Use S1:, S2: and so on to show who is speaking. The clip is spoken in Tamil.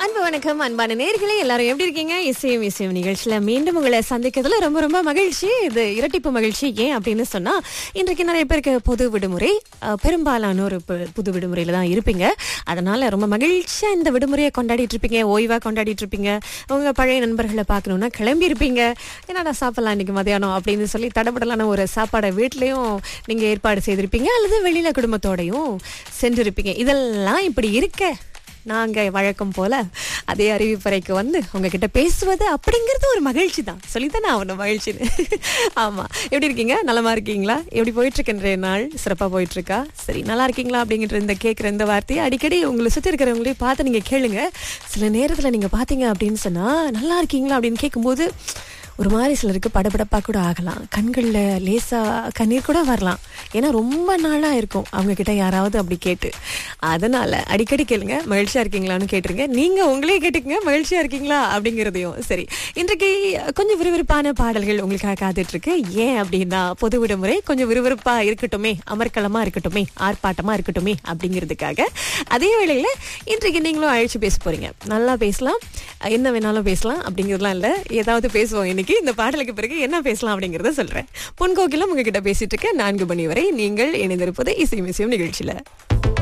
S1: அன்பு வணக்கம் அன்பான நேர்களே எல்லாரும் எப்படி இருக்கீங்க இசையும் இசையும் நிகழ்ச்சியில மீண்டும் உங்களை சந்திக்கிறதுல ரொம்ப ரொம்ப மகிழ்ச்சி இது இரட்டிப்பு மகிழ்ச்சி ஏன் அப்படின்னு சொன்னா இன்றைக்கு நிறைய பேருக்கு பொது விடுமுறை அஹ், பெரும்பாலானோர் பு- புது விடுமுறையில தான் இருப்பீங்க அதனால ரொம்ப மகிழ்ச்சியா இந்த விடுமுறையை கொண்டாடிட்டு இருப்பீங்க ஓய்வா கொண்டாடிட்டு இருப்பீங்க உங்க பழைய நண்பர்களை பார்க்கணும்னா கிளம்பி இருப்பீங்க என்னடா சாப்பிடலாம் இன்னைக்கு மதியானம் அப்படின்னு சொல்லி தடபடலான ஒரு சாப்பாடை வீட்லயும் நீங்க ஏற்பாடு செய்திருப்பீங்க அல்லது வெளியில குடும்பத்தோடையும் சென்றிருப்பீங்க இதெல்லாம் இப்படி இருக்க நாங்க வழக்கம் போல அதே அறிவிப்பறைக்கு வந்து உங்ககிட்ட பேசுவது அப்படிங்கிறது ஒரு மகிழ்ச்சி தான் சொல்லித்தானே ஆகணும் மகிழ்ச்சின்னு ஆமா எப்படி இருக்கீங்க நலமா இருக்கீங்களா எப்படி போயிட்டு இருக்கு இன்றைய நாள் சிறப்பா போயிட்டு இருக்கா சரி நல்லா இருக்கீங்களா அப்படிங்கிற இந்த கேட்குற இந்த வார்த்தையை அடிக்கடி உங்களை சுத்தி இருக்கிறவங்களையும் பார்த்து நீங்க கேளுங்க சில நேரத்துல நீங்க பாத்தீங்க அப்படின்னு சொன்னா நல்லா இருக்கீங்களா அப்படின்னு கேட்கும்போது ஒரு மாதிரி சிலருக்கு படபடப்பா கூட ஆகலாம் கண்கள்ல லேசா கண்ணீர் கூட வரலாம் ஏன்னா ரொம்ப நாளா இருக்கும் அவங்க கிட்ட யாராவது அப்படி கேட்டு அதனால அடிக்கடி கேளுங்க மகிழ்ச்சியா இருக்கீங்களான்னு கேட்டுருங்க நீங்க உங்களே கேட்டுக்கங்க மகிழ்ச்சியா இருக்கீங்களா அப்படிங்கிறதையும் சரி இன்றைக்கு கொஞ்சம் விறுவிறுப்பான பாடல்கள் உங்களுக்காக காத்துட்டு இருக்கு ஏன் அப்படின்னா பொது விடுமுறை கொஞ்சம் விறுவிறுப்பா இருக்கட்டுமே அமர்க்களமா இருக்கட்டுமே ஆர்ப்பாட்டமா இருக்கட்டுமே அப்படிங்கிறதுக்காக அதே வேளையில இன்றைக்கு நீங்களும் அழைச்சு பேச போறீங்க நல்லா பேசலாம் என்ன வேணாலும் பேசலாம் அப்படிங்கிறதுலாம் இல்ல ஏதாவது பேசுவோம் இன்னைக்கு இந்த பாடலுக்கு பிறகு என்ன பேசலாம் அப்படிங்கறத சொல்றேன் பொன்கோக்கிலும் உங்ககிட்ட பேசிட்டு இருக்க நான்கு மணி வரை நீங்கள் இணைந்திருப்பது இசை மிசியம் நிகழ்ச்சியில